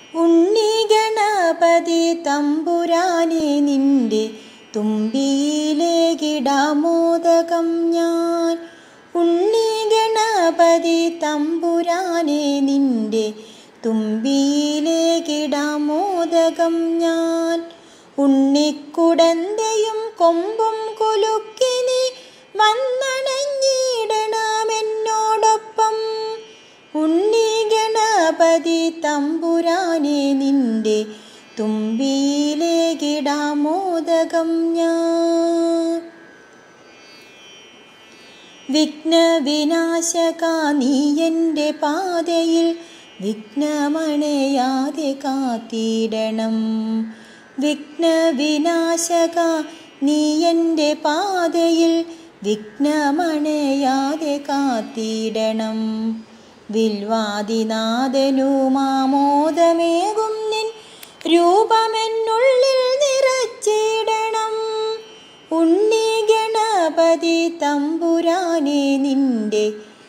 ഉണ്ണി ഗണപതി തമ്പുരാനെ നിന്റെ തുമ്പിയിലേകിടാമോദകം ഞാൻ ഉണ്ണി ഗണപതി തമ്പുരാനെ നിന്റെ തുമ്പിയിലേകിടാമോദകം ഞാൻ ഉണ്ണിക്കുടന്തയും കൊമ്പും കുലുക്കി നീ വന്നണഞ്ഞിടണമെന്നോടൊപ്പം ഉണ്ണി ഗണപതി തമ്പുരാനെ നിന്റെ തുമ്പിയിലേകിടാമോദകം ഞാൻ വിഘ്നവിനാശക നീ എൻ്റെ പാതയിൽ വിഘ്നമണയാതെ കാത്തിടണം വിഘ്നവിനാശക നീ എൻ്റെ പാതയിൽ വിഘ്നമണയാതെ കാത്തിടണം വിൽവാദിനാഥനുമാമോദമേകും നിൻ രൂപമെന്നുള്ളിൽ നിറച്ചിടണം ഉണ്ണി ഗണപതി തമ്പുരാനെ നിന്റെ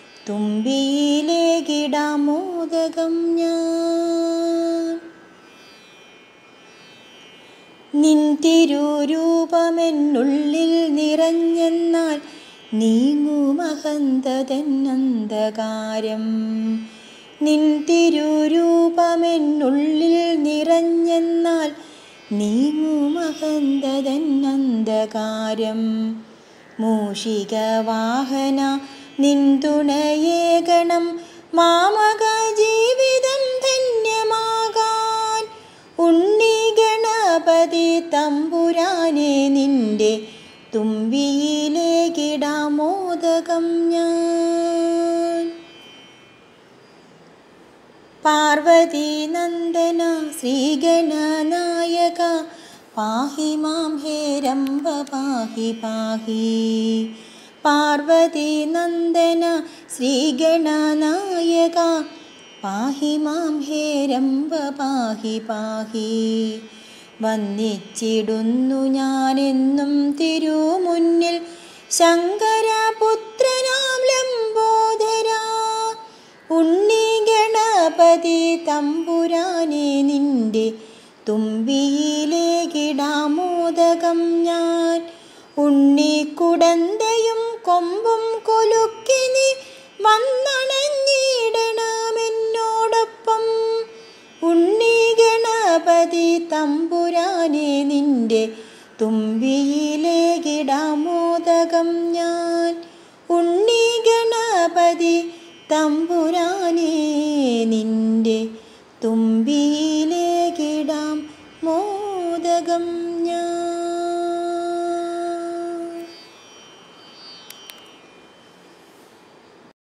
തുമ്പിയിലേകിടാമോദകം ഞാൻ നിൻ തിരുരൂപമെന്നുള്ളിൽ നിറഞ്ഞെന്നാൽ നീങ്ങുമഹന്തതന്നന്ധകാരം നിൻ തിരുരൂപമെന്നുള്ളിൽ നിറഞ്ഞെന്നാൽ നീങ്ങുമഹന്തതന്നന്ധകാരം മൂഷികവാഹന നിൻ തുണയേകണം മാമക ജീവിതം ധന്യമാകാൻ ഉണ്ണി ഗണപതി തമ്പുരാനെ നിന്റെ തുമ്പിയിലേകിടാമോദകം ഞാൻ പാർവതി നന്ദന ശ്രീഗണനായക പാഹി മാം ഹേരംബ പാഹി പാഹി പാർവതി നന്ദന ശ്രീഗണനായക പാഹി മാം ഹേരംബ പാഹി പാഹി വന്നിച്ചിടുന്നു ഞാനെന്നും തിരുമുന്നിൽ ശങ്കരപുത്രനാം ലംബോദര ഉണ്ണി ഗണപതി തമ്പുരാനെ നിന്റെ തുമ്പിയിലേകിടാമോദകം ഞാൻ ഉണ്ണിക്കുടന്തയും കൊമ്പും കൊലുക്കി നീ വന്നണഞ്ഞിടണമെന്നോടൊപ്പം ഉണ്ണി ഗണപതി തമ്പുരാനെ നിന്റെ തുമ്പിയിലേകിടാമോദകം ഞാൻ